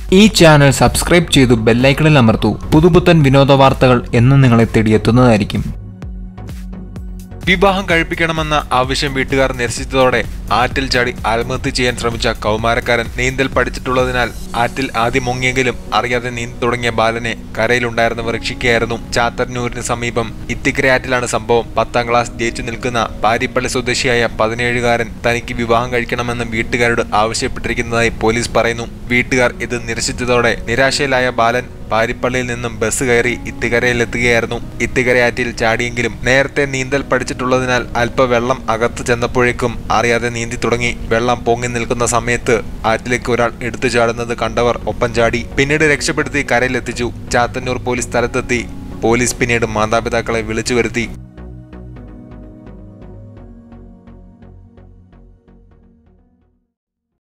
ഈ channel subscribe ചെയ്തു ബെല്ലൈക്കണിൽ അമർത്തൂ പുതുപുത്തൻ വിനോദ വാർത്തകൾ എന്നും നിങ്ങളെ തേടിയെത്തുന്നതായിരിക്കും വിവാഹം കഴിപ്പിക്കണമെന്ന ആവശ്യം വീട്ടുകാർ നിരസിച്ചതോടെ ആറ്റിൽ ചാടി ആത്മഹത്യ ചെയ്യാൻ ശ്രമിച്ച കൗമാരക്കാരൻ നീന്തൽ പഠിച്ചിട്ടുള്ളതിനാൽ ആറ്റിൽ ആദ്യം മുങ്ങിയെങ്കിലും അറിയാതെ നീന്തി തുടങ്ങിയ ബാലനെ കരയിലുണ്ടായിരുന്നവർ രക്ഷിക്കുകയായിരുന്നു ചാത്തന്നൂരിന് സമീപം ഇത്തിക്കരയാറ്റിലാണ് സംഭവം പത്താം ക്ലാസ് ജയിച്ചു നിൽക്കുന്ന പാരിപ്പള്ളി സ്വദേശിയായ പതിനേഴുകാരൻ തനിക്ക് വിവാഹം കഴിക്കണമെന്ന് വീട്ടുകാരോട് ആവശ്യപ്പെട്ടിരിക്കുന്നതായി പോലീസ് പറയുന്നു വീട്ടുകാർ ഇത് നിരസിച്ചതോടെ നിരാശയിലായ ബാലൻ പാരിപ്പള്ളിയിൽ നിന്നും ബസ് കയറി ഇത്തിക്കരയിലെത്തുകയായിരുന്നു ഇത്തിക്കരയാറ്റിൽ ചാടിയെങ്കിലും നേരത്തെ നീന്തൽ പഠിച്ചിട്ടുള്ളതിനാൽ അല്പ വെള്ളം അകത്ത് ചെന്നപ്പോഴേക്കും അറിയാതെ നീന്തി തുടങ്ങി വെള്ളം പൊങ്ങി നിൽക്കുന്ന സമയത്ത് ആറ്റിലേക്ക് ഒരാൾ എടുത്തു ചാടുന്നത് കണ്ടവർ ഒപ്പം ചാടി പിന്നീട് രക്ഷപ്പെടുത്തി കരയിലെത്തിച്ചു ചാത്തന്നൂർ പോലീസ് സ്ഥലത്തെത്തി പോലീസ് പിന്നീട് മാതാപിതാക്കളെ വിളിച്ചു വരുത്തി